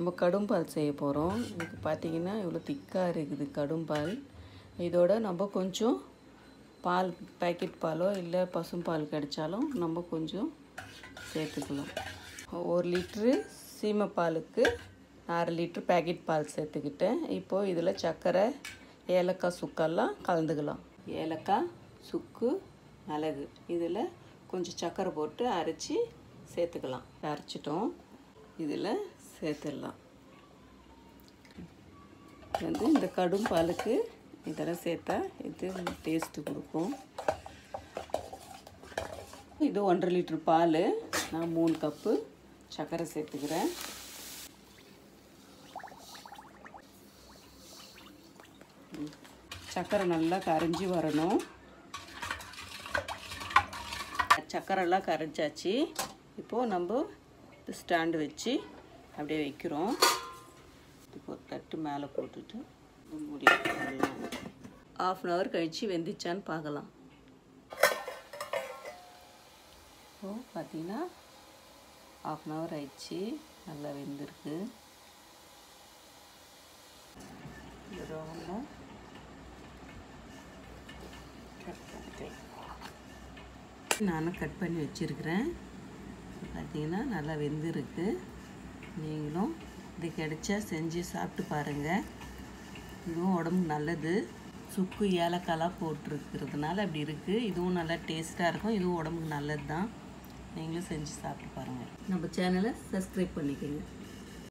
நம்ம கடும்பால் செய்ய போகிறோம் இதுக்கு பார்த்தீங்கன்னா இவ்வளோ திக்காக இருக்குது கடும்பால் இதோட நம்ம கொஞ்சம் பால் பேக்கெட் பாலோ இல்லை பசும்பால் கிடைச்சாலும் நம்ம கொஞ்சம் சேர்த்துக்கலாம் ஒரு லிட்ரு சீமை பாலுக்கு அரை லிட்ரு பேக்கெட் பால் சேர்த்துக்கிட்டேன் இப்போது இதில் சர்க்கரை ஏலக்காய் சுக்கெல்லாம் கலந்துக்கலாம் ஏலக்காய் சுக்கு மிளகு இதில் கொஞ்சம் சர்க்கரை போட்டு அரைச்சி சேர்த்துக்கலாம் அரைச்சிட்டோம் இதில் சேர்த்துடலாம் வந்து இந்த கடும் பாலுக்கு இதெல்லாம் சேர்த்தா இது டேஸ்ட்டு கொடுக்கும் இது ஒன்றரை லிட்ரு பால் நான் மூணு கப்பு சர்க்கரை சேர்த்துக்கிறேன் சர்க்கரை நல்லா கரைஞ்சி வரணும் சர்க்கரைலாம் கரைஞ்சாச்சு இப்போது நம்ம ஸ்டாண்டு வச்சு அப்படியே வைக்கிறோம் இப்போ ஒரு தட்டு மேலே போட்டுட்டு மூடி ஆஃப் அன் ஹவர் கழித்து வெந்துச்சான்னு பார்க்கலாம் இப்போ பார்த்தீங்கன்னா ஆஃப் அன் ஹவர் ஆயிடுச்சு நல்லா வெந்திருக்கு இந்த ரவுண்டில் கட் பண்ணிக்கலாம் நானும் கட் பண்ணி வச்சுருக்கிறேன் பார்த்தீங்கன்னா நல்லா வெந்திருக்கு நீங்களும் இது கிடைச்சா செஞ்சு சாப்பிட்டு பாருங்கள் இதுவும் உடம்புக்கு நல்லது சுக்கு ஏலக்காய்லாம் போட்டிருக்கிறதுனால அப்படி இருக்குது இதுவும் நல்லா டேஸ்ட்டாக இருக்கும் இதுவும் உடம்புக்கு நல்லது தான் நீங்களும் செஞ்சு சாப்பிட்டு பாருங்கள் நம்ம சேனலை சப்ஸ்கிரைப் பண்ணிக்கோங்க